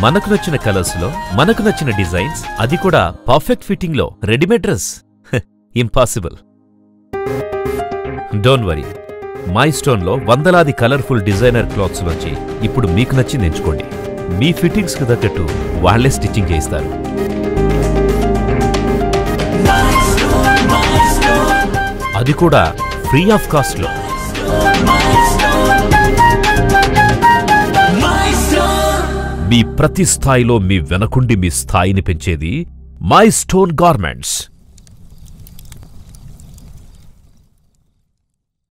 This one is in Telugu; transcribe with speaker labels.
Speaker 1: మనకు నచ్చిన కలర్స్ లో మనకు నచ్చిన డిజైన్స్ అది కూడా పర్ఫెక్ట్ ఫిట్టింగ్ లో readymade dress impossible don't worry my stone లో వందలాది కలర్ఫుల్ డిజైనర్ క్లాత్స్ లోంచి ఇప్పుడు మీకు నచ్చింది ఎంచుకోండి మీ ఫిట్టింగ్స్ కు తగ్గట్టు వాళ్లే స్టిచ్చింగ్ చేయిస్తారు అది కూడా ఫ్రీ ఆఫ్ కాస్ట్ లో మీ ప్రతి స్థాయిలో మీ వెనకుండి మీ స్థాయిని పెంచేది మై స్టోన్ గార్మెంట్స్